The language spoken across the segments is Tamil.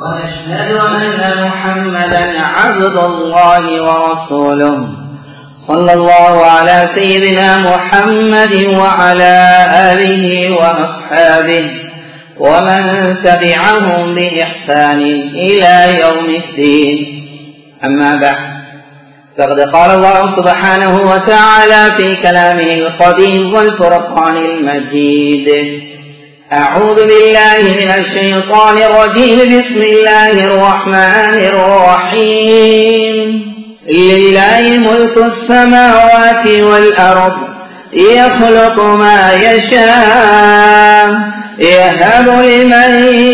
ونشهد أن محمدا عبد الله ورسوله صلى الله على سيدنا محمد وعلى آله وأصحابه ومن تبعهم بإحسان إلى يوم الدين أما بعد فقد قال الله سبحانه وتعالى في كلامه القديم والفرقان المجيد أعوذ بالله من الشيطان الرجيم بسم الله الرحمن الرحيم لله ملك السماوات والأرض يخلق ما يشاء يهب لمن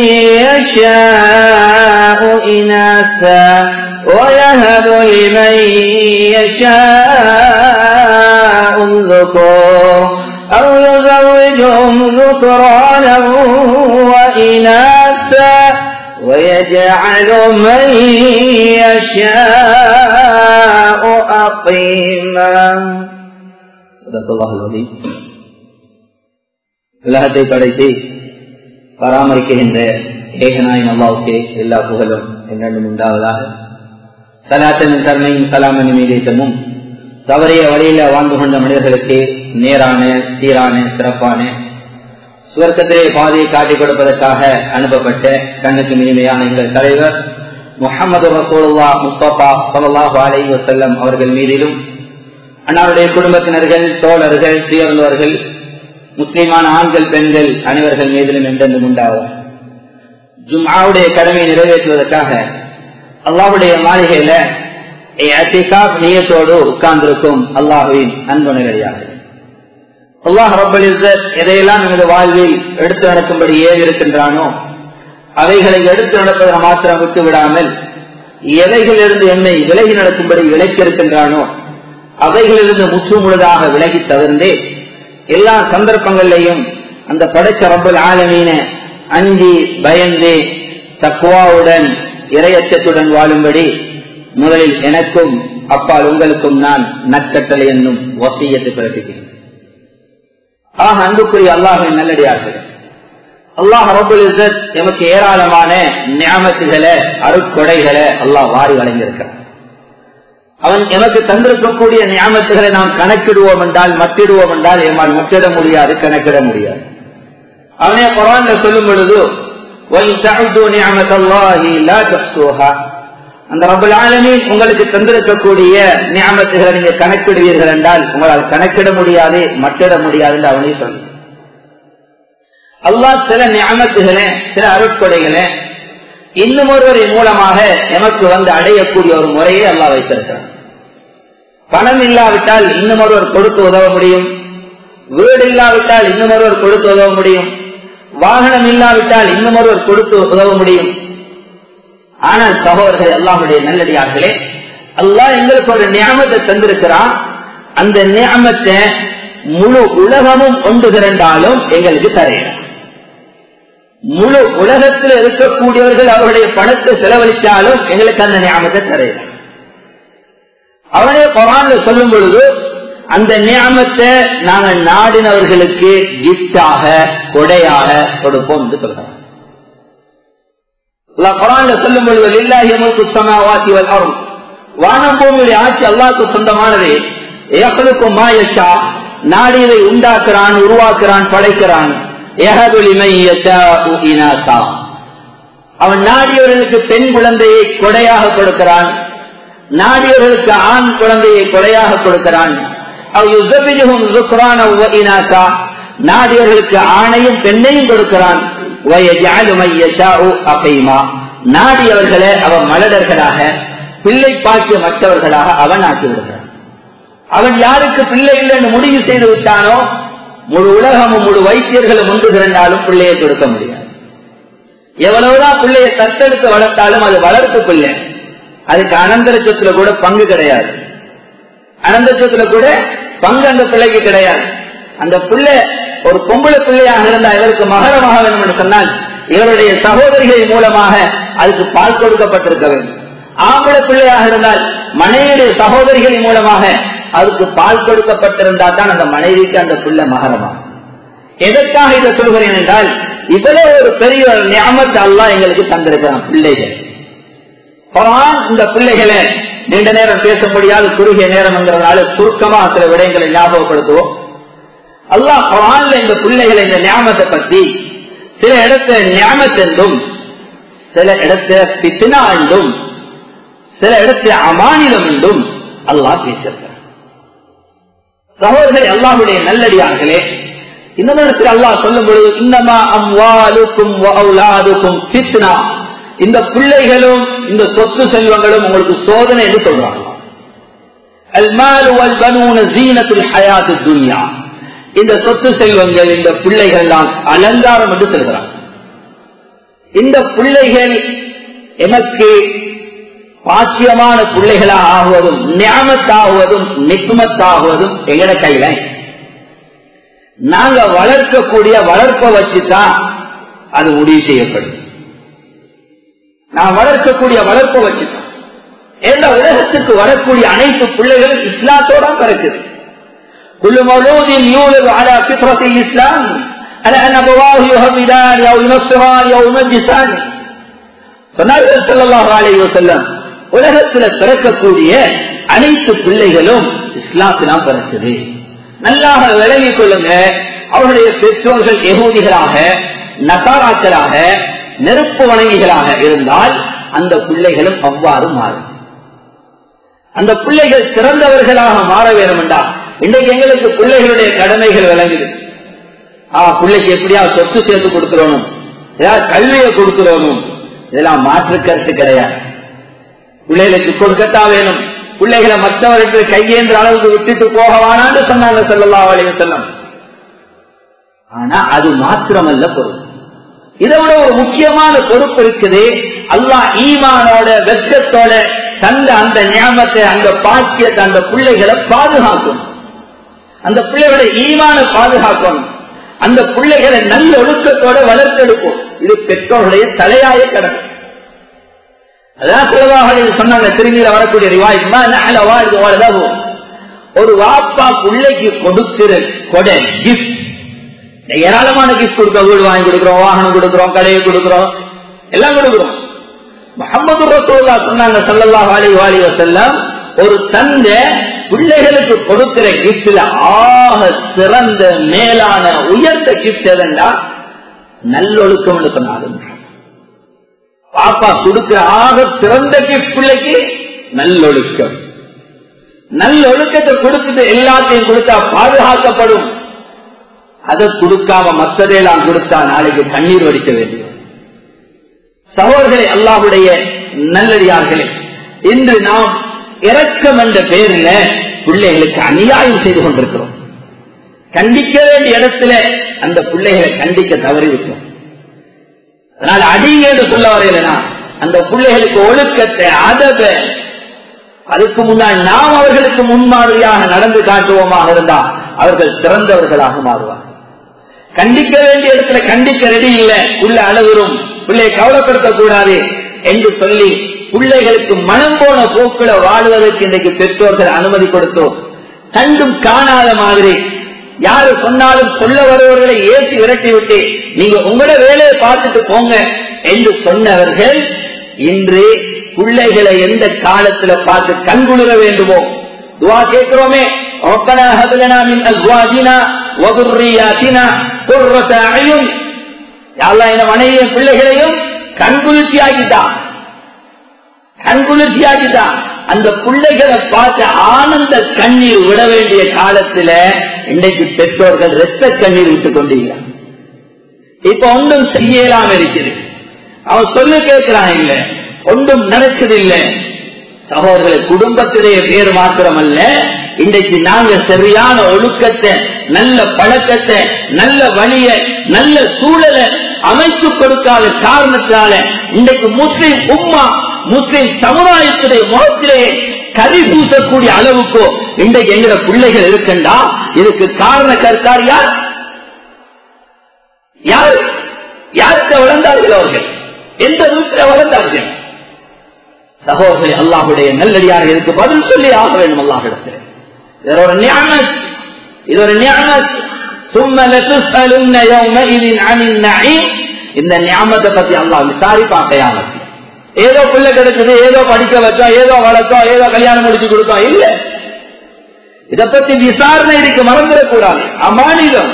يشاء إناثا ويهب لمن يشاء الذكور أو يزوجهم ذكرانا وإناثا ويجعل من يشاء أقيما صدق الله العظيم உலகத்தை படைத்து பராமரிக்கின்ற ஏகநாயின் அல்லாவுக்கு எல்லா புகழும் என்னென்னும் உண்டாவதாக சலாத்தனின் கருணையும் சலாமன் மீதேற்றமும் தவறிய வழியில வாழ்ந்து கொண்ட மனிதர்களுக்கு நேரான சீரான சிறப்பான சுவர்க்கத்திலே பாதையை காட்டிக் கொடுப்பதற்காக அனுப்பப்பட்ட கண்ணுக்கு இனிமையான எங்கள் தலைவர் முகமது ரசோல்லா முஸ்தபா சல்லாஹ் அலை வசல்லம் அவர்கள் மீதிலும் அன்னாருடைய குடும்பத்தினர்கள் தோழர்கள் சுயர்ந்தவர்கள் முஸ்லிமான ஆண்கள் பெண்கள் அனைவர்கள் மீதிலும் என்றென்றும் உண்டாகும் ஜும்ஆவுடைய கடமையை நிறைவேற்றுவதற்காக அல்லாஹுடைய மாளிகையில நீயத்தோடு உட்கார்ந்திருக்கும் அல்லாஹுவின் அன்பு நிலையாக அல்லாஹ் ரப்பல் எதையெல்லாம் நமது வாழ்வில் எடுத்து நடக்கும்படி ஏவி இருக்கின்றானோ அவைகளை எடுத்து நடப்பதை மாத்திரம் விட்டு விடாமல் எவைகளிலிருந்து என்னை விலகி நடக்கும்படி விலக்கி இருக்கின்றானோ அவைகளிலிருந்து முற்று முழுதாக விலகி தவிர்ந்தே எல்லா சந்தர்ப்பங்களிலையும் அந்த படைச்ச ரப்பல் ஆலமீன அஞ்சி பயந்து தக்குவாவுடன் இரையச்சத்துடன் வாழும்படி முதலில் எனக்கும் அப்பால் உங்களுக்கும் நான் நற்கட்டளை என்னும் வசியத்தை பிறப்பிக்கிறேன் ஆக அன்புக்குரிய அல்லாஹின் நல்லடியார்கள் அல்லாஹ் ரபுல் இசத் எமக்கு ஏராளமான ஞாபகத்துகளை அருட்கொடைகளை அல்லாஹ் வாரி வழங்கியிருக்கிறான் அவன் எமக்கு தந்திருக்கக்கூடிய ஞாபகத்துகளை நாம் கணக்கிடுவோம் என்றால் மட்டிடுவோம் என்றால் எம்மால் மட்டிட முடியாது கணக்கிட முடியாது அவனே குரான்ல சொல்லும் பொழுது அந்த ரபுல் ஆலமீன் உங்களுக்கு தந்திருக்கக்கூடிய ஞாபகத்துகளை நீங்க கணக்கிடுவீர்கள் என்றால் உங்களால் கணக்கிட முடியாது மட்டிட முடியாது என்று அவனே சொல்லு அல்லாஹ் சில ஞாபகத்துகளை சில அருட்கொடைகளை இன்னும் ஒருவரை மூலமாக எமக்கு வந்து அடையக்கூடிய ஒரு முறையை அல்லாஹ் வைத்திருக்கிறான் பணம் இல்லாவிட்டால் இன்னும் ஒருவர் கொடுத்து உதவ முடியும் வீடு இல்லாவிட்டால் இன்னும் ஒருவர் கொடுத்து உதவ முடியும் வாகனம் இல்லாவிட்டால் இன்னும் ஒருவர் கொடுத்து உதவ முடியும் ஆனால் சகோதரர்கள் அல்லாஹுடைய நல்லடியார்களே அல்லாஹ் எங்களுக்கு ஒரு நியமத்தை தந்திருக்கிறான் அந்த நியமத்தை முழு உலகமும் ஒன்று திரண்டாலும் எங்களுக்கு தரையிடும் முழு உலகத்தில் இருக்கக்கூடியவர்கள் அவருடைய பணத்தை செலவழித்தாலும் எங்களுக்கு அந்த நியமத்தை தரையிடும் அவனே குரான்ல சொல்லும் பொழுது அந்த நியமத்தை நாங்கள் நாடினவர்களுக்கு கிஃப்டாக கொடையாக கொடுப்போம் என்று சொல்றாங்க குரான்ல சொல்லும் பொழுது இல்லாஹி முல்கு சமாவாத்தி வல் அருள் வானம் பூமியுடைய ஆட்சி அல்லாஹ்க்கு சொந்தமானது ஏகலுக்கும் மாயஷா நாடியதை உண்டாக்குறான் உருவாக்குறான் படைக்கிறான் அவன் நாடியவர்களுக்கு பெண் குழந்தையை கொடையாக கொடுக்கிறான் நாடியவர்களுக்கு ஆண் குழந்தையை கொடையாக கொடுக்கிறான் நாடியவர்களுக்கு ஆணையும் பெண்ணையும் கொடுக்கிறான் நாடியவர்களை அவன் மலடர்களாக பிள்ளை பாக்கிய மற்றவர்களாக அவன் ஆக்கி விடுகிறான் அவன் யாருக்கு பிள்ளை இல்லை என்று முடிவு செய்து விட்டானோ முழு உலகமும் முழு வைத்தியர்களும் ஒன்று திரண்டாலும் பிள்ளையை கொடுக்க முடியாது எவ்வளவுதான் பிள்ளையை தத்தெடுத்து வளர்த்தாலும் அது வளர்ப்பு பிள்ளை அதுக்கு அனந்தர சொத்துல கூட பங்கு கிடையாது அனந்த சொத்துல கூட பங்கு அந்த பிள்ளைக்கு கிடையாது அந்த பிள்ளை ஒரு பொம்பளை பிள்ளையாக இருந்தால் இவருக்கு மகரமாக வேண்டும் என்று சொன்னால் இவருடைய சகோதரிகளின் மூலமாக அதுக்கு பால் கொடுக்கப்பட்டிருக்க வேண்டும் ஆம்பளை பிள்ளையாக இருந்தால் மனைவியுடைய சகோதரிகளின் மூலமாக அதுக்கு பால் கொடுக்கப்பட்டிருந்தால் தான் அந்த மனைவிக்கு அந்த பிள்ளை மகரமாகும் எதற்காக இதை சொல்கிறேன் என்றால் இவ்வளவு ஒரு பெரிய ஒரு ஞாபகத்தை அல்லாஹ் எங்களுக்கு தந்திருக்கிறான் பிள்ளைகள் குரான் இந்த பிள்ளைகளை நீண்ட நேரம் பேச முடியாத குறுகிய நேரம்ங்கிறதுனால சுருக்கமா சில விடயங்களை ஞாபகப்படுத்துவோம் அல்லாஹ் குரான்ல இந்த பிள்ளைகளை இந்த ஞாபகத்தை பத்தி சில இடத்துல ஞாபகத் என்றும் சில இடத்துல பித்தினா என்றும் சில இடத்துல அமானிலம் என்றும் அல்லாஹ் பேசியிருக்கிறார் சகோதரர்களே அல்லாஹுடைய நல்லடியார்களே இந்த நேரத்தில் அல்லாஹ் சொல்லும் பொழுது இன்னமா அம்வாலுக்கும் வஅவுலாதுக்கும் ஃபித்னா இந்த பிள்ளைகளும் இந்த சொத்து செல்வங்களும் உங்களுக்கு சோதனை என்று சொல்றாங்க அல்மால் வல் பனூன ஜீனத்துல் ஹயாத்து துன்யா இந்த சொத்து செல்வங்கள் இந்த பிள்ளைகள் தான் அலங்காரம் என்று சொல்கிறாங்க இந்த பிள்ளைகள் எமக்கு பாக்கியமான பிள்ளைகளாக ஆகுவதும் ஞாபகத்தாகுவதும் நிக்குமத்தாகுவதும் எங்கட கையில நாங்க வளர்க்கக்கூடிய வளர்ப்பை வச்சுதான் அது முடிவு செய்யப்படும் நான் வளர்க்கக்கூடிய வளர்ப்பை வச்சுதான் எந்த உலகத்துக்கு வரக்கூடிய அனைத்து பிள்ளைகளும் இஸ்லாத்தோட பிறக்குது كل مولود يولد على فطرة الإسلام على أن أبواه يهودان أو ينصران أو يمجسان சொன்னார்கள் ஸல்லல்லாஹு அலைஹி வஸல்லம் உலகத்துல பிறக்கக்கூடிய அனைத்து பிள்ளைகளும் இஸ்லாத்திலாம் பிறக்குது நல்லாக விளங்கிக் கொள்ளுங்க அவருடைய பெற்றோர்கள் எகூதிகளாக நசாராக்களாக நெருப்பு வணங்கிகளாக இருந்தால் அந்த பிள்ளைகளும் அவ்வாறு மாறும் அந்த பிள்ளைகள் சிறந்தவர்களாக மாற வேண்டும் என்றால் இன்றைக்கு எங்களுக்கு பிள்ளைகளுடைய கடமைகள் விளங்குது ஆ பிள்ளைக்கு எப்படியா சொத்து சேர்த்து கொடுக்கிறோனும் ஏதாவது கல்வியை கொடுக்கிறோனும் இதெல்லாம் மாற்று கருத்து கிடையாது பிள்ளைகளுக்கு கொடுக்கத்தான் வேணும் பிள்ளைகளை மற்றவர்களுக்கு கையேன்ற அளவுக்கு விட்டுட்டு போக வேணான்னு சொன்னாங்க செல்லல்லா அலைய செல்லம் ஆனா அது மாத்திரமல்ல பொறுப்பு இதை விட ஒரு முக்கியமான பொறுப்பு இருக்குது அல்லாஹ் ஈமானோட வெற்றத்தோட தந்த அந்த ஞாபகத்தை அந்த பாக்கியத்தை அந்த பிள்ளைகளை பாதுகாக்கணும் அந்த பிள்ளையோட ஈமான பாதுகாக்கணும் அந்த பிள்ளைகளை நல்ல ஒழுக்கத்தோட வளர்த்தெடுக்கும் இது பெற்றோருடைய தலையாய கடமை அதான் சிலவாக சொன்னாங்க திரும்பியில வரக்கூடிய ரிவாய் ஒரு வாப்பா பிள்ளைக்கு கொடுக்கிற கொடை கிஃப்ட் ஏராளமான கிஃப்ட் கொடுக்க வீடு வாங்கி கொடுக்கிறோம் வாகனம் கொடுக்கிறோம் கடையை கொடுக்கிறோம் எல்லாம் கொடுக்கிறோம் முகமது ரசோல்லா சொன்னாங்க சல்லல்லாஹு அலைஹி வாலி வஸல்லம் ஒரு தந்தை பிள்ளைகளுக்கு கொடுக்கிற கிஃப்ட்ல ஆக சிறந்த மேலான உயர்ந்த கிஃப்ட் எதென்றா நல்லொழுக்கம் சொன்னாலும் பாப்பா கொடுக்கிற ஆக சிறந்த கிஃப்ட் பிள்ளைக்கு நல்லொழுக்கம் நல்லொழுக்கத்தை கொடுத்துட்டு எல்லாத்தையும் கொடுத்தா பாதுகாக்கப்படும் அதை கொடுக்காம மற்றதையெல்லாம் கொடுத்தா நாளைக்கு கண்ணீர் வடிக்க வேண்டும் சகோதரர்களே அல்லாஹுடைய நல்லடியார்களே இன்று நாம் இரக்கம் என்ற பெயரில் பிள்ளைகளுக்கு அநியாயம் செய்து கொண்டிருக்கிறோம் கண்டிக்க வேண்டிய இடத்துல அந்த பிள்ளைகளை கண்டிக்க தவறிவிட்டோம் அதனால் அடிங்க என்று சொல்ல வரையிலனா அந்த பிள்ளைகளுக்கு ஒழுக்கத்தை அதப அதுக்கு முன்னால் நாம் அவர்களுக்கு முன்மாதிரியாக நடந்து காட்டுவோமாக இருந்தால் அவர்கள் சிறந்தவர்களாக மாறுவார் கண்டிக்க வேண்டிய இடத்துல கண்டிக்க ரெடி இல்ல உள்ள அழகுறும் பிள்ளையை கவலைப்படுத்தக் கூடாது என்று சொல்லி பிள்ளைகளுக்கு மனம் போன போக்குல வாழ்வதற்கு இன்றைக்கு பெற்றோர்கள் அனுமதி கொடுத்தோம் கண்டும் காணாத மாதிரி யாரு சொன்னாலும் சொல்ல வருவர்களை ஏற்றி விரட்டி விட்டு நீங்க உங்களோட வேலையை பார்த்துட்டு போங்க என்று சொன்னவர்கள் இன்று பிள்ளைகளை எந்த காலத்துல பார்த்து கண்குளிர வேண்டுமோ துவா கேட்கிறோமே ربنا هب لنا من ازواجنا وذرياتنا قرة اعين يا الله என் மனைவியும் பிள்ளைகளையும் கண்குளிர்ச்சி ஆக்கிட்டான் கண்குளிர்ச்சி ஆக்கிட்டான் அந்த பிள்ளைகளை பார்த்து ஆனந்த கண்ணீர் விட வேண்டிய காலத்துல இன்றைக்கு பெற்றோர்கள் ரத்த கண்ணீர் விட்டுக் கொண்டீர்கள் இப்ப ஒன்றும் செய்யலாம் இருக்குது அவன் சொல்லு கேட்கிறான் இல்ல ஒன்றும் நடக்குது இல்ல சகோதரர்களை குடும்பத்திலேயே பேர் மாத்திரமல்ல இன்றைக்கு நாங்க சரியான ஒழுக்கத்தை நல்ல பழக்கத்தை நல்ல வழிய நல்ல சூழலை அமைத்து கொடுக்காத காரணத்தினால இன்றைக்கு முஸ்லிம் உம்மா முஸ்லிம் சமுதாயத்துடைய முகத்திலே கதி பூசக்கூடிய அளவுக்கு இன்றைக்கு எங்கிற பிள்ளைகள் இருக்கண்டா இதுக்கு காரண கருத்தார் யார் யார் யாருக்கு வளர்ந்தார்கள் அவர்கள் எந்த வீட்டில் வளர்ந்தார்கள் சகோதரி அல்லாஹுடைய நல்லடியார் இதுக்கு பதில் சொல்லி ஆக வேண்டும் அல்லாஹிடத்தில் இது ஒரு ஞானத் இது ஒரு ஞானத் ثم لتسألن يومئذ عن النعيم இந்த ஞாபகத்தை பத்தி அல்லாஹ் விசாரிப்பான் கயாமத்தில் ஏதோ பிள்ளை கிடைச்சது ஏதோ படிக்க வச்சோம் ஏதோ வளர்த்தோம் ஏதோ கல்யாணம் முடிச்சு கொடுத்தோம் இல்ல இத பத்தி விசாரணை இருக்கு மறந்துடக்கூடாது அமானிதம்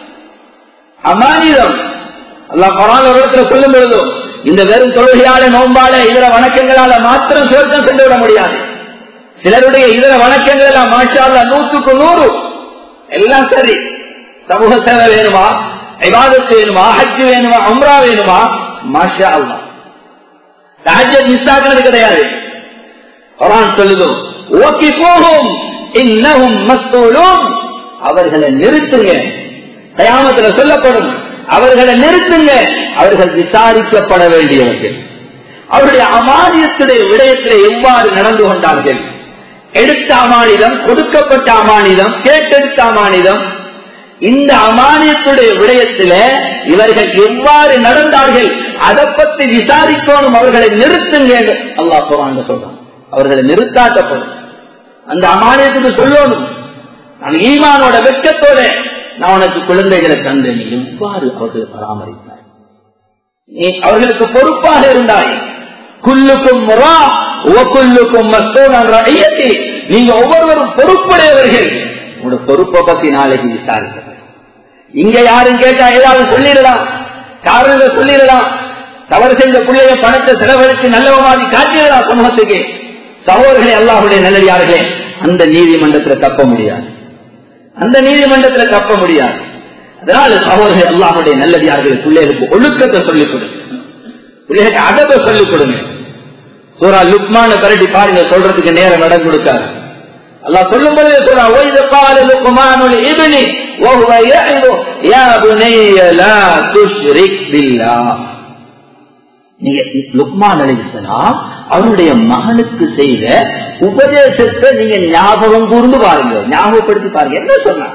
அமானிதம் அல்லாஹ் குரான் ஒரு இடத்துல சொல்லும் பொழுதும் இந்த வெறும் தொழுகையால நோம்பால இதர வணக்கங்களால மாத்திரம் சுவர்க்கம் சென்று விட முடியாது சிலருடைய இதர வணக்கங்கள் எல்லாம் மாஷா அல்லாஹ் நூற்றுக்கு நூறு எல்லாம் சரி சமூக சேவை வேணுமா விவாதத்து வேணுமா ஹஜ் வேணுமா உம்ரா வேணுமா மாஷா அல்லாஹ் தஹஜ்ஜத் மிஸ் ஆக்குறது கிடையாது குரான் சொல்லுதோ ஓகே போகும் இன்னும் மஸ்தூலும் அவர்களை நிறுத்துங்க கயாமத்துல சொல்லப்படும் அவர்களை நிறுத்துங்க அவர்கள் விசாரிக்கப்பட வேண்டியவர்கள் அவருடைய அமானியத்துடைய விடயத்திலே எவ்வாறு நடந்து கொண்டார்கள் எடுத்த அமானிதம் கொடுக்கப்பட்ட அமானிதம் கேட்டெடுத்த அமானிதம் இந்த அமானியத்துடைய விடயத்தில இவர்கள் எவ்வாறு நடந்தார்கள் அதை பத்தி விசாரிக்கணும் அவர்களை நிறுத்துங்க என்று அல்லாஹ் குரான் சொல்றான் அவர்களை நிறுத்தாட்டப்படும் அந்த அமானியத்துக்கு சொல்லணும் நான் ஈமானோட வெட்கத்தோட நான் உனக்கு குழந்தைகளை தந்தேன் நீ எவ்வாறு அவர்களை பராமரித்தாய் நீ அவர்களுக்கு பொறுப்பாக இருந்தாய் குல்லுக்கும் முறா ஒக்குல்லுக்கும் மஸ்தோனி நீங்க ஒவ்வொருவரும் பொறுப்புடையவர்கள் உங்களோட பொறுப்பை பத்தி நாளைக்கு விசாரிக்க இங்க யாரும் கேட்டா ஏதாவது சொல்லிடலாம் காரணங்கள் சொல்லிடலாம் தவறு செஞ்ச பிள்ளைய பணத்தை செலவழித்து நல்லவமாதி காட்டிடலாம் சமூகத்துக்கு சகோதரர்களே அல்லாஹுடைய நல்லடியார்களே அந்த நீதிமன்றத்தில் தப்ப முடியாது அந்த நீதிமன்றத்தில் தப்ப முடியாது அதனால சகோதரர்கள் அல்லாஹுடைய நல்லடியார்கள் பிள்ளைகளுக்கு ஒழுக்கத்தை சொல்லிக் கொடுங்க பிள்ளைகளுக்கு அதபை சொல்லிக் கொடுங்க சூரா லுக்மான பரட்டி பாருங்க சொல்றதுக்கு நேரம் இடம் கொடுக்காது அல்லாஹ் சொல்லும் போது சொல்றான் ஒய்து பால லுக்மானுல் இப்னி وهو يعظ يا بني لا تشرك بالله நீங்க லுக்மான் அலிஸ்லாம் அவருடைய மகனுக்கு செய்த உபதேசத்தை நீங்க ஞாபகம் கூர்ந்து பாருங்க ஞாபகப்படுத்தி பாருங்க என்ன சொன்ன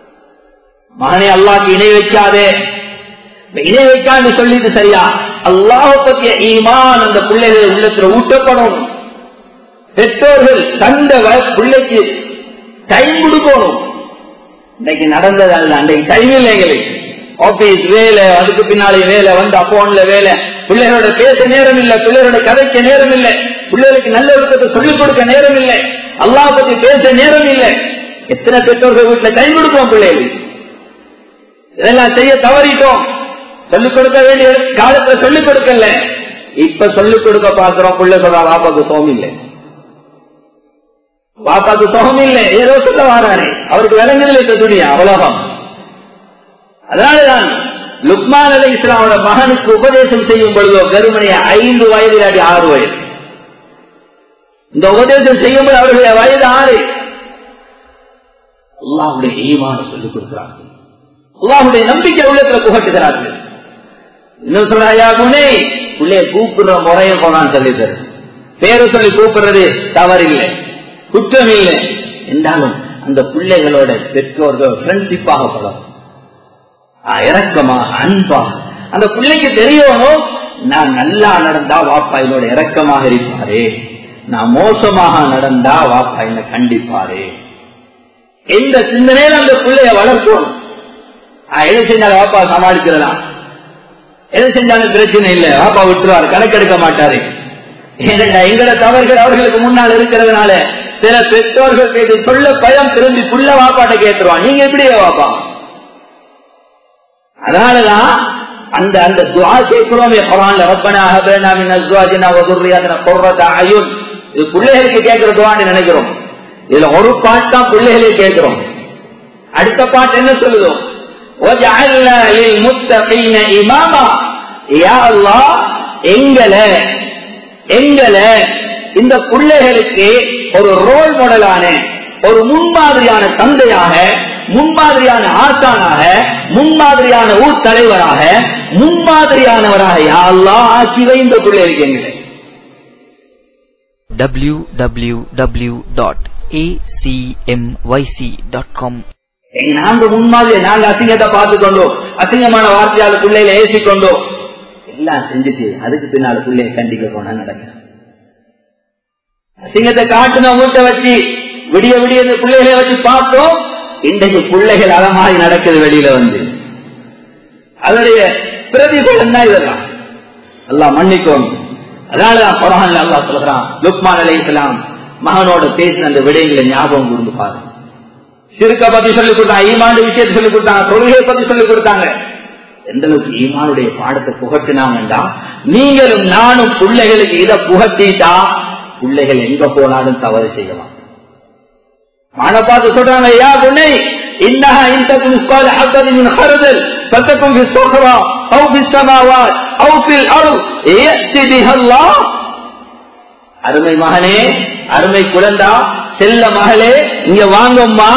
மகனை அல்லாஹ்க்கு இணை வைக்காதே இணை வைக்கான்னு சொல்லிட்டு சரியா அல்லாஹ் பத்திய ஈமான் அந்த பிள்ளைகள் உள்ளத்துல ஊட்டப்படும் பெற்றோர்கள் தந்த பிள்ளைக்கு டைம் கொடுக்கணும் இன்னைக்கு நடந்தது அல்ல அன்றைக்கு டைம் இல்லை எங்களுக்கு ஆபீஸ் வேலை அதுக்கு பின்னாலே வேலை வந்து அப்போன்ல வேலை பிள்ளைகளோட பேச நேரம் இல்லை பிள்ளைகளோட கதைக்க நேரம் இல்லை பிள்ளைகளுக்கு நல்ல ஒழுக்கத்தை சொல்லிக் கொடுக்க நேரம் இல்லை அல்லாஹ் பத்தி பேச நேரம் இல்லை எத்தனை பெற்றோர்கள் வீட்டுல கை கொடுப்போம் பிள்ளைகளுக்கு இதெல்லாம் செய்ய தவறிட்டோம் சொல்லிக் கொடுக்க வேண்டிய காலத்துல சொல்லிக் கொடுக்கல இப்ப சொல்லிக் கொடுக்க பாக்குறோம் பிள்ளை சொல்றா வாப்பாக்கு சோம் இல்லை பாப்பாக்கு சுகம் இல்லை ஏதோ சொல்ல வாராரு அவருக்கு விளங்குதல் இந்த துணியா அவ்வளோகம் அதனாலதான் லுக்மான் அலி இஸ்லாமோட மகனுக்கு உபதேசம் செய்யும் பொழுதோ கருமணிய ஐந்து வயது இல்லாட்டி ஆறு வயது இந்த உபதேசம் செய்யும் போது அவருடைய வயது ஆறு அல்லாஹுடைய ஈமான சொல்லிக் கொடுக்கிறார்கள் அல்லாஹுடைய நம்பிக்கை உள்ளத்துல புகட்டுகிறார்கள் இன்னும் சொல்றாயா குணே உள்ளே கூப்பிடுற முறையை போனான்னு சொல்லி தரு பேரு சொல்லி கூப்பிடுறது தவறில்லை குற்றம் இல்லை என்றாலும் அந்த பிள்ளைகளோட பெற்றோர்கள் ஃப்ரெண்ட்ஷிப்பாக பழகும் இறக்கமாக அன்பாக அந்த பிள்ளைக்கு தெரியணும் நான் நல்லா நடந்தா வாப்பா என்னோட இறக்கமாக இருப்பாரே நான் மோசமாக நடந்தா வாப்பா என்ன கண்டிப்பாரே எந்த சிந்தனையில அந்த பிள்ளைய வளர்க்கணும் எதை செஞ்சாலும் வாப்பா சமாளிக்கிறலாம் எதை செஞ்சாலும் பிரச்சனை இல்லை வாப்பா விட்டுருவாரு கணக்கெடுக்க மாட்டாரு எங்கட தவறுகள் அவர்களுக்கு முன்னால் இருக்கிறதுனால சில பெற்றோர்கள் கேட்டு சொல்ல பயம் திரும்பி புள்ள வாப்பாட்ட கேட்டுருவான் நீங்க எப்படியே வாப்பா அதனாலதான் அந்த அந்த துவா கேட்கிறோமே குரான்ல ரப்பனா ஹபனா மின் அஸ்வாஜினா வ துர்ரியாத்தினா குர்ரத அயுன் இது பிள்ளைகளுக்கு கேட்கிற துவான்னு நினைக்கிறோம் இதுல ஒரு பாட்டு தான் பிள்ளைகளே கேட்கிறோம் அடுத்த பாட்டு என்ன சொல்லுதோ وَجَعَلْنَا لِلْمُتَّقِينَ إِمَامًا يا الله எங்களை எங்களை இந்த பிள்ளைகளுக்கு ஒரு ரோல் மாடலான ஒரு முன்மாதிரியான தந்தையாக முன்மாதிரியான ஆசானாக முன்மாதிரியான ஊர் தலைவராக முன்மாதிரியானவராக யாரெல்லாம் ஆக்கி வைந்த பிள்ளைகளுக்கு எங்களை www.acmyc.com நாங்க முன்மாதிரி நாங்க அசிங்கத்தை பார்த்து கொண்டோம் அசிங்கமான வார்த்தையால பிள்ளைகளை ஏசிக்கொண்டோம் எல்லாம் செஞ்சுட்டு அதுக்கு பின்னால பிள்ளைய கண்டிக்க போனா நடக்க அசிங்கத்தை காட்டுன வீட்டை வச்சு விடிய விடிய இந்த பிள்ளைகளை வச்சு பார்த்தோம் இன்றைக்கு பிள்ளைகள் அத மாதிரி நடக்குது வெளியில வந்து அதனுடைய பிரதிபலன் தான் இதெல்லாம் அல்லாஹ் மன்னிக்கோம் அதனாலதான் குரான்ல அல்லாஹ் சொல்றான் லுக்மான் அலைஹிஸ்ஸலாம் மகனோட பேசின அந்த விடயங்களை ஞாபகம் கொண்டு பாருங்க சிறுக்க பத்தி சொல்லி கொடுத்தாங்க ஈமான் விஷயத்தை சொல்லி கொடுத்தாங்க தொழுகையை பத்தி சொல்லி கொடுத்தாங்க எந்த அளவுக்கு ஈமானுடைய பாடத்தை புகட்டினாங்கண்டா நீங்களும் நானும் பிள்ளைகளுக்கு இதை புகட்டிட்டா பிள்ளைகள் எங்க போனாலும் தவறு செய்யலாம் மான பார்த்து சொல்றாங்க யா பொண்ணை இன்னஹா இன்தக்கும் மிஸ்கால் ஹப்பதி மின் خردل فتكن في الصخرة أو في السماوات أو في الأرض يأتي بها الله அருமை மகனே அருமை குழந்தா செல்ல மகளே இங்க வாங்கம்மா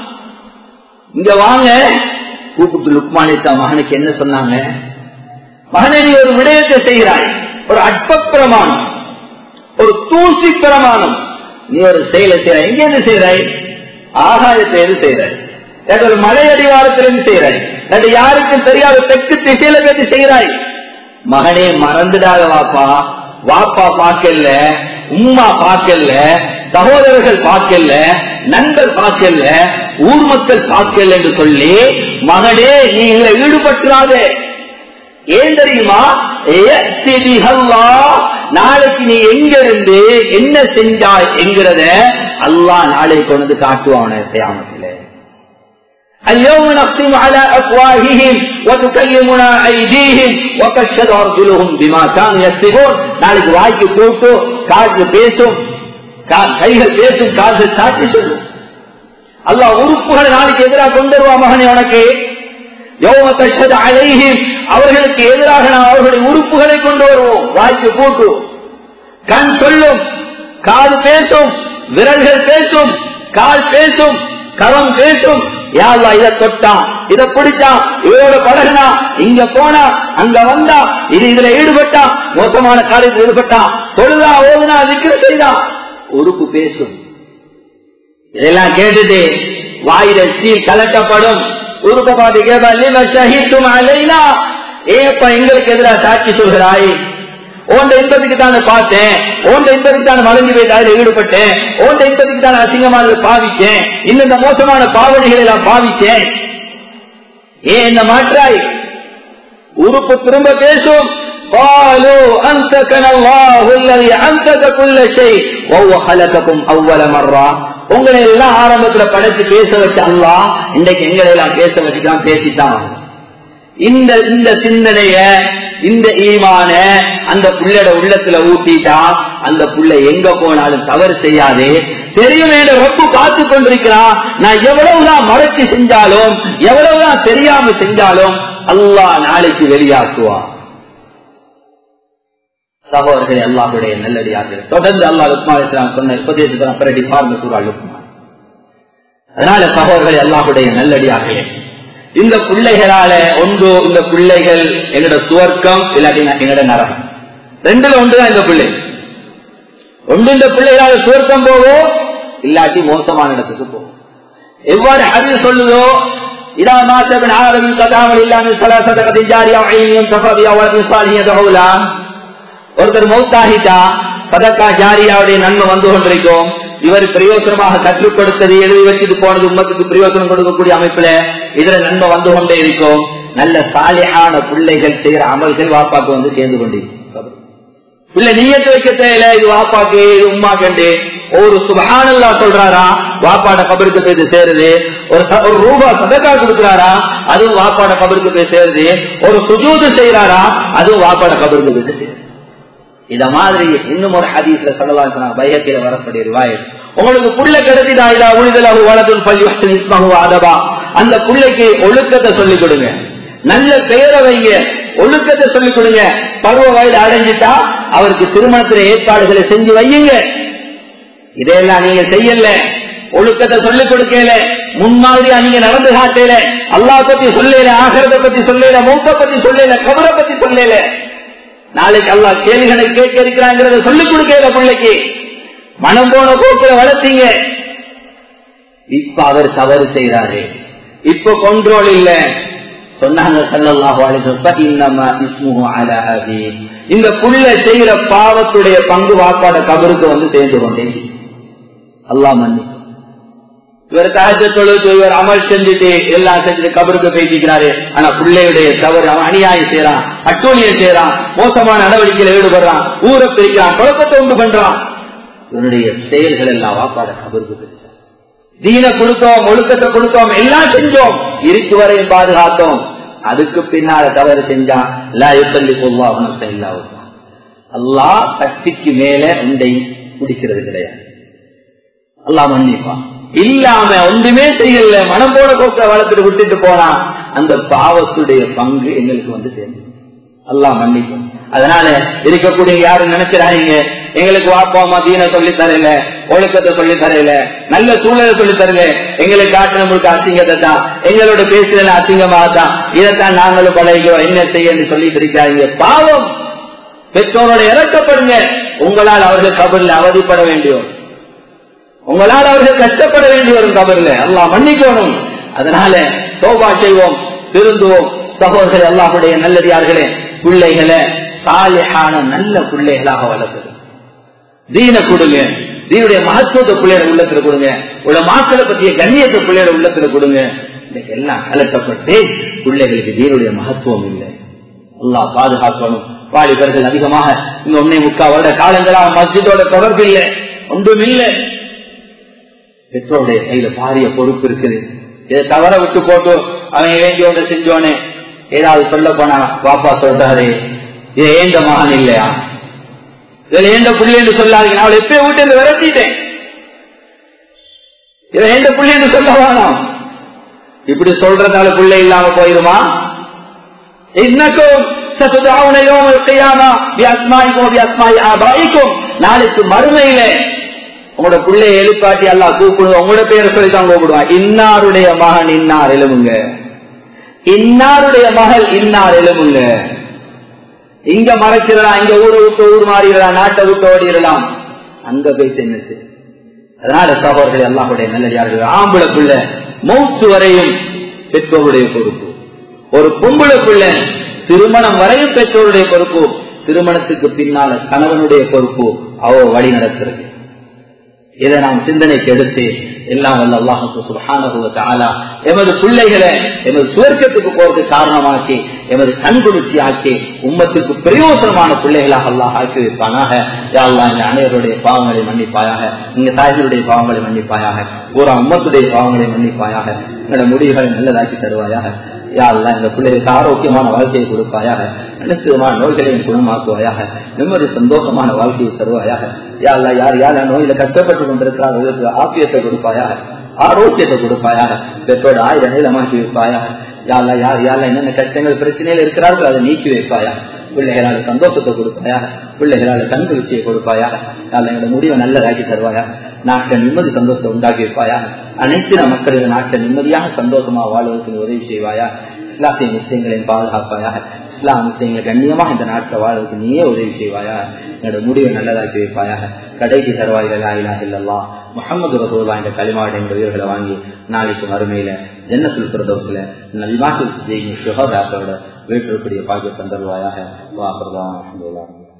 இங்க வாங்க கூப்பிட்டு லுக்மானித்தா மகனுக்கு என்ன சொன்னாங்க மகனே நீ ஒரு விடயத்தை செய்கிறாய் ஒரு அற்ப பிரமாணம் ஒரு தூசி பிரமாணம் நீ ஒரு செயலை செய்கிறாய் எங்க இருந்து செய்கிறாய் ஆகாயத்தை எது செய்கிறாய் இல்லாட்டி ஒரு மலை அடிவாரத்திலிருந்து செய்கிறாய் இல்லாட்டி யாருக்கும் தெரியாத தெற்கு திசையில பேசி செய்கிறாய் மகனே மறந்துடாத வாப்பா வாப்பா பார்க்கல உம்மா பார்க்கல சகோதரர்கள் பார்க்கல நண்பர் பார்க்கல ஊர் மக்கள் பார்க்கல என்று சொல்லி மகனே நீ இதுல ஈடுபட்டுறாதே ஏன் தெரியுமா ஏத்திதிஹல்லா, நாளைக்கு நீ எங்க இருந்து என்ன செஞ்சாய் என்கிறத அல்லாஹ் நாளைக்கு கொண்டு வந்து காட்டுவான் செய்யாமத்தில اليوم نختم على أفواههم وتكلمنا أيديهم وتشهد أرجلهم بما كانوا يكسبون நாளைக்கு வாய்க்கு கூட்டு காது பேசும் கா- கைகள் பேசும் கால்கள் சாட்சி சொல்லும் அல்லாஹ் உறுப்புகளை நாளைக்கு எதிராக கொண்டு வருவா மகனே உனக்கு யௌம தஷ்ஹது அலைஹிம் அவர்களுக்கு எதிராக நாம் அவர்களுடைய உறுப்புகளை கொண்டு வருவோம் வாய்க்கு கூட்டு கண் சொல்லும் காது பேசும் விரல்கள் பேசும் கால் பேசும் கரம் பேசும் யாழ்லா இத தொட்டான் இத பிடிச்சான் இவரோட பழகினா இங்க போனா அங்க வந்தா இது இதுல ஈடுபட்டா மோசமான காரியத்தில் ஈடுபட்டான் தொழுதா ஓதுனா விக்கிர செய்தான் உறுப்பு பேசும் இதெல்லாம் கேட்டுட்டு வாயில சீல் கலட்டப்படும் உறுப்பை பார்த்து கேட்பா "லிம ஷஹீதும் அலைனா ஏப்பா எங்களுக்கு எதிராக சாட்சி சொல்கிறாய் ஓண்ட இன்பத்துக்கு தானே பார்த்தேன் ஓண்ட இன்பத்துக்கு தானே மலங்கி போய் அதில் ஈடுபட்டேன் ஓண்ட இன்பத்துக்கு தானே அசிங்கமானதை பாவிச்சேன் இன்னும் இந்த மோசமான பாவனைகளை எல்லாம் பாவிச்சேன் ஏன் என்ன மாற்றாய் உறுப்பு திரும்ப பேசும் قالوا أنتكنا الله الذي أنتك كل شيء وهو خلقكم أول مرة உங்களை எல்லாம் ஆரம்பத்துல படைச்சு பேச வச்ச அல்லாஹ் இன்றைக்கு எங்களை எல்லாம் பேச வச்சுதான் பேசித்தான் இந்த இந்த சிந்தனைய இந்த ஈமான அந்த புள்ளட உள்ளத்துல ஊட்டிட்டா அந்த புள்ள எங்க போனாலும் தவறு செய்யாதே தெரியும் என்ற ரப்பு பார்த்து கொண்டிருக்கிறான் நான் எவ்வளவுதான் மறைச்சு செஞ்சாலும் எவ்வளவுதான் தெரியாம செஞ்சாலும் அல்லாஹ் நாளைக்கு வெளியாக்குவான் சகோதரர்களே அல்லாஹுடைய நல்லடியார்கள் தொடர்ந்து அல்லாஹ் லுக்மான் இஸ்லாம் சொன்ன உபதேசத்தை பிரடி பார்ந்த சூறா லுக்மான் அதனால சகோதரர்களே அல்லாஹுடைய நல்லடியார்களே இந்த பிள்ளைகளால ஒன்று இந்த பிள்ளைகள் எங்களோட சுவர்க்கம் இல்லாட்டி எங்களோட நரகம் ரெண்டுல ஒன்றுதான் இந்த பிள்ளை ஒன்று இந்த பிள்ளைகளால சுவர்க்கம் போவோம் இல்லாட்டி மோசமான இடத்துக்கு போவோம் எவ்வாறு அது சொல்லுதோ இதா மாசபின் ஆரம்பின் கதாமல் இல்லாமல் சலாசத கதிஜாரியா ஐனியம் சஃபபியா வலது சாலிய தகவுலா ஒருத்தர் மௌத்தாகிட்டா சதக்கா ஜாரியாவுடைய நன்மை வந்து கொண்டிருக்கும் இவர் பிரயோசனமாக கற்றுக் கொடுத்தது எழுதி வச்சுட்டு போனது உம்மத்துக்கு பிரயோசனம் கொடுக்கக்கூடிய அமைப்புல இதுல நன்மை வந்து கொண்டே இருக்கும் நல்ல சாலியான பிள்ளைகள் செய்யற அமல்கள் வாப்பாக்கு வந்து சேர்ந்து கொண்டிருக்கும் பிள்ளை நீயத்து வைக்க தேவையில்ல இது வாப்பாக்கு இது உமா கண்டு ஒரு சுபஹானல்லா சொல்றாரா வாப்பாட கபருக்கு போய் இது சேருது ஒரு ச- ஒரு ரூபா சதக்கா கொடுக்கிறாரா அதுவும் வாப்பாட கபருக்கு போய் சேருது ஒரு சுஜூது செய்யறாரா அதுவும் வாப்பாட கபருக்கு போய் சேருது இத மாதிரி இன்னும் ஒரு ஹதீஸ்ல சொல்லலாம் பையத்தில வரக்கூடிய ரிவாயத் உங்களுக்கு புள்ள கிடைச்சிதா இதா உழிதலாக வளதுல் பள்ளி இஸ்மஹு அதபா அந்த புள்ளைக்கு ஒழுக்கத்தை சொல்லிக் கொடுங்க நல்ல பெயரை வைங்க ஒழுக்கத்தை சொல்லிக் கொடுங்க பருவ வயது அடைஞ்சிட்டா அவருக்கு திருமணத்துல ஏற்பாடுகளை செஞ்சு வையுங்க இதையெல்லாம் நீங்க செய்யல ஒழுக்கத்தை சொல்லிக் கொடுக்கல முன்மாதிரியா நீங்க நடந்து காட்டல அல்லாஹ் பத்தி சொல்லல ஆகரத்தை பத்தி சொல்லல மூத்த பத்தி சொல்லல கபரை பத்தி சொல்லல நாளைக்கு அல்லாஹ் கேள்விகளை கேட்க இருக்கிறாங்கிறத சொல்லிக் கொடுக்கல பிள்ளைக்கு மனம் போன போக்கில வளர்த்தீங்க இப்ப அவர் தவறு செய்யறாரு இப்ப கண்ட்ரோல் இல்ல சொன்னாங்க ஸல்லல்லாஹு அலைஹி வஸல்லம் இன்னமா இஸ்முஹு அலா அபி இந்த புள்ள செய்யற பாவத்துடைய பங்கு வாப்பாட கபருக்கு வந்து சேர்ந்து கொண்டே அல்லாஹ் மன்னி இவர் தகஜ தொழுது இவர் அமல் செஞ்சுட்டு எல்லாம் செஞ்சுட்டு கபருக்கு பேசிக்கிறாரு ஆனா பிள்ளையுடைய தவறு அவன் அநியாயம் செய்யறான் அட்டூழியம் செய்யறான் மோசமான நடவடிக்கையில ஈடுபடுறான் ஊரை பிரிக்கிறான் குழப்பத்தை உண்டு பண்றான் இவனுடைய செயல்கள் எல்லாம் வாப்பாட கபருக்கு பேசுறான் தீன கொடுத்தோம் ஒழுக்கத்தை கொடுத்தோம் எல்லாம் செஞ்சோம் இருக்கு வரையும் பாதுகாத்தோம் அதுக்கு பின்னால தவறு செஞ்சா லா யுத்தல்லி பொதுவாக அல்லாஹ் சக்திக்கு மேல உண்டை முடிக்கிறது கிடையாது அல்லாஹ் மன்னிப்பான் இல்லாம ஒன்றுமே செய்யல மனம் போட போக்க வளர்த்துட்டு விட்டுட்டு போனா அந்த பாவத்துடைய பங்கு எங்களுக்கு வந்து சேர்ந்து அல்லாஹ் மன்னிக்கும் அதனால இருக்கக்கூடிய யாரும் நினைக்கிறாங்க எங்களுக்கு வாப்பா தீன சொல்லி தரல ஒழுக்கத்தை சொல்லி தரல நல்ல சூழலை சொல்லி தரல எங்களுக்கு காட்டின முழுக்க அசிங்கத்தை தான் எங்களோட பேசுறதுல அசிங்கமாக தான் இதைத்தான் நாங்களும் பழகிறோம் என்ன செய்யன்னு சொல்லிட்டு இருக்காங்க பாவம் பெற்றோரோட இறக்கப்படுங்க உங்களால் அவர்கள் கபரில் அவதிப்பட வேண்டியோம் உங்களால் அவர்கள் கஷ்டப்பட வேண்டி வரும் கபரில் அல்லாஹ் மன்னிக்கணும் அதனால தோபா செய்வோம் திருந்துவோம் சகோதரர்கள் அல்லாஹுடைய நல்லடியார்களே பிள்ளைகளை சாலிஹான நல்ல பிள்ளைகளாக வளர்க்குது தீன கொடுங்க தீனுடைய மகத்துவத்தை பிள்ளையோட உள்ளத்துல கொடுங்க உள்ள மாக்களை பற்றிய கண்ணியத்தை பிள்ளையோட உள்ளத்துல கொடுங்க இன்னைக்கு எல்லாம் கலட்டப்பட்டு பிள்ளைகளுக்கு தீனுடைய மகத்துவம் இல்லை அல்லாஹ் பாதுகாக்கணும் வாலிபர்கள் அதிகமாக இந்த ஒன்னே முக்கா வருட காலங்களாக மஸ்ஜிதோட தொடர்பு இல்லை ஒன்றும் இல்லை பெற்றோருடைய கையில பாரிய பொறுப்பு இருக்குது இதை தவற விட்டு போட்டு அவன் வேண்டிய ஒன்று செஞ்சோனே ஏதாவது சொல்ல போனா பாப்பா சொல்றாரு இது ஏந்த மகன் இல்லையா இதுல ஏந்த புள்ளி என்று சொல்லாதீங்க நான் அவளை எப்பயும் விட்டு இருந்து விரட்டிட்டேன் இதை ஏந்த புள்ளி என்று சொல்ல வேணாம் இப்படி சொல்றதால புள்ளை இல்லாம போயிருமா இன்னக்கும் நாளைக்கு மறுமையில உங்களோட பிள்ளைய எழுப்பாட்டி எல்லாம் கூப்பிடுவோம் உங்களோட பேரை சொல்லி தான் கூப்பிடுவான் இன்னாருடைய மகன் இன்னார் எழுமுங்க இன்னாருடைய மகள் இன்னார் எழுமுங்க இங்க மறைச்சிடலாம் இங்க ஊரை விட்டு ஊர் மாறிடலாம் நாட்டை விட்டு ஓடிடலாம் அங்க போய் செஞ்சு அதனால சகோதரர்கள் எல்லாருடைய நல்லதார்கள் ஆம்பளை பிள்ளை மௌத்து வரையும் பெற்றோருடைய பொறுப்பு ஒரு பொம்பளை பிள்ளை திருமணம் வரையும் பெற்றோருடைய பொறுப்பு திருமணத்துக்கு பின்னால கணவனுடைய பொறுப்பு அவ வழி நடக்கிறது இதை நாம் சிந்தனைக்கு எடுத்து எல்லாம் வல்ல அல்லாஹுக்கு சுபஹானஹு எமது பிள்ளைகளை எமது சுவர்க்கத்துக்கு போறதுக்கு காரணமாக்கி எமது கண்குளிர்ச்சி ஆக்கி உம்மத்துக்கு பிரயோசனமான பிள்ளைகளாக அல்லாஹ் ஆக்கி வைப்பானாக யாழ்லா இந்த அனைவருடைய பாவங்களை மன்னிப்பாயாக இங்க தாய்களுடைய பாவங்களை மன்னிப்பாயாக பூரா உம்மத்துடைய பாவங்களை மன்னிப்பாயாக எங்களோட முடிவுகளை நல்லதாக்கி தருவாயாக யாழ்லா இந்த பிள்ளைகளுக்கு ஆரோக்கியமான வாழ்க்கையை கொடுப்பாயாக அனைத்துமான நோய்களையும் குணமாக்குவாயாக நிம்மதி சந்தோஷமான வாழ்க்கையை தருவாயாக யாழ்லா யார் யார் நோயில கஷ்டப்பட்டு கொண்டிருக்கிறார் அவர்களுக்கு ஆப்பியத்தை கொடுப்பாயாக ஆரோக்கியத்தை கொடுப்பாயாக பெற்றோட ஆயுத நீளமாக்கி வைப்பாயாக யாழ்லா யார் யார் என்னென்ன கஷ்டங்கள் பிரச்சனைகள் இருக்கிறார்கள் அதை நீக்கி வைப்பாயா பிள்ளைகளால் சந்தோஷத்தை கொடுப்பாயாக பிள்ளைகளால் கண்குளிர்ச்சியை கொடுப்பாயாக யாழ்லா எங்களோட முடிவை நல்லதாக்கி தருவாயா நாட்டை நிம்மதி சந்தோஷத்தை உண்டாக்கி வைப்பாயாக அனைத்து மக்களின் நாட்டை நிம்மதியாக சந்தோஷமா வாழ்வதற்கு உதவி செய்வாயா இஸ்லாத்திய முஸ்லீம்களையும் பாதுகாப்பாயாக இஸ்லாம் முஸ்லீம்களை கண்ணியமாக இந்த நாட்டை வாழ்வதற்கு நீயே உதவி செய்வாயா என்னோட முடிவை நல்லதாக்கி வைப்பாயாக கடைசி தருவாய்கள் ஆயிலா இல்லல்லா முகமது ரசூல்லா என்ற களிமாடு என்ற உயிர்களை வாங்கி நாளைக்கு மறுமையில ஜன்னத்துல் பிரதோசில நல்மாட்டு சுகோதாசோட வீட்டிற்குரிய பாக்கிய தந்தருவாயாக வாக்குறதா